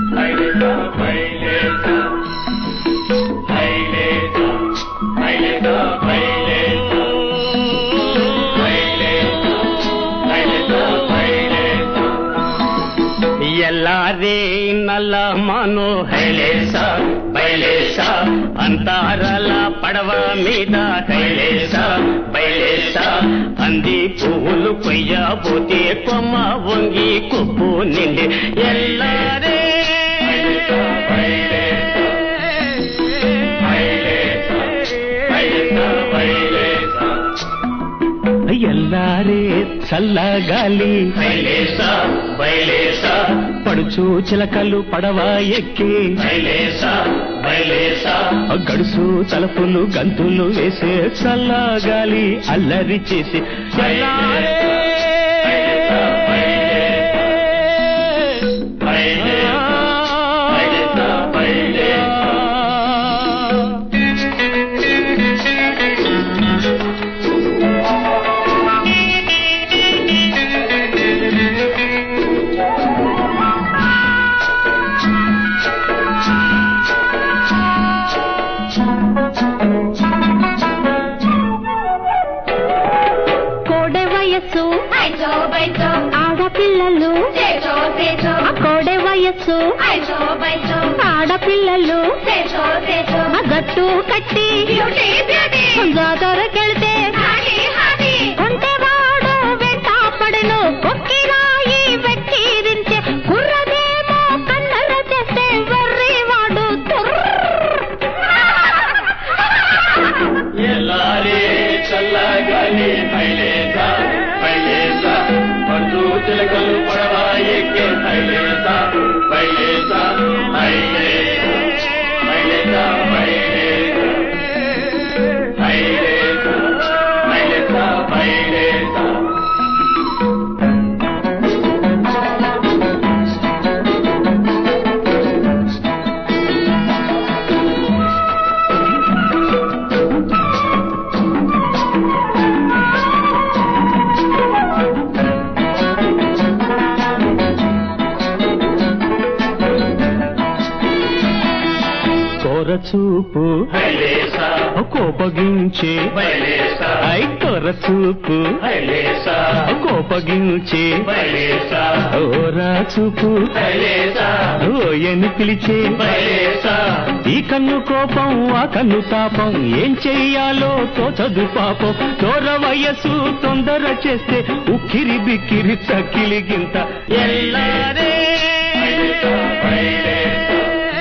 హైలేసా హైలేసా హైలేసా హైలేసా హైలేసా హైలేసా హైలేసా హైలేసా ఎల్లారే నల్ల మాను హైలేసా బయలేసా అంతారల పడవ మీద హైలేసా బయలేసా అంది పువ్వులు కొయ్యబోతే కొమ్మ వంగి కొప్పు నిండి ఎల్లారే హైలేసా హైలేసా హైలేసా హైలేసా హైలేసా ఎల్లారే చల్లగాలి హైలేసా బయలేసా పడుచు చిలకలు పడవ ఎక్కి హైలేసా బయలేసా గడుసు తలుపులు గంతులు వేసే చల్లగాలి అల్లరి చేసి ఎల్లారే హైలేసా హైలేసా కోడె వయస్సు ఐజో బైజో ఆడపిల్లలు తేజో తేజో ఆ కోడె వయస్సు ఐజో బైజో ఆడపిల్లలు తేజో తేజో ఆ గట్టు కట్టి బ్యూటీ బ్యూటీ జాతరకెళ్తే హానీ హానీ కొంటెవాడు వెంట పడెను కొక్కిరాయి వెక్కిరించే కుర్రదేమో కన్నర చేస్తే వెర్రివాడు ఎల్లారే చల్లగాలి హైలేసా హైలేసా పడుతూ చిలకలు పడవ ఎక్కే హైలేసా హైలేసా హైలేసా హైలేసా హైలేసా హైలేసా హైలేసా హైలేసా కొరచూపు హైలేసా కోపగించే బయలేసా ఐ కొరచూపు హైలేసా కోపగించే బయలేసా ఓరా చూపు హైలేసా ఓయని పిలిచే బయలేసా ఈ కన్ను కోపం ఆ కన్ను తాపం ఏం చెయ్యాలో తోచదు పాపం తోర వయసు తొందర చేస్తే ఉక్కిరి బిక్కిరి చక్కిలిగింత ఎల్లారే హైలేసా హైలేసా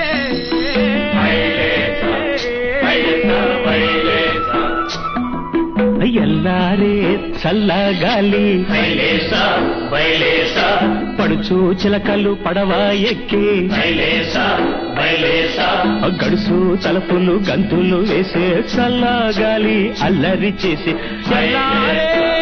హైలేసా హైలేసా హైలేసా ఎల్లారే చల్లగాలి హైలేసా బయలేసా పడుచు చిలకలు పడవ ఎక్కి హైలేసా బయలేసా గడుసు తలుపులు గంతులు వేసే చల్లగాలి అల్లరి చేసి ఎల్లారే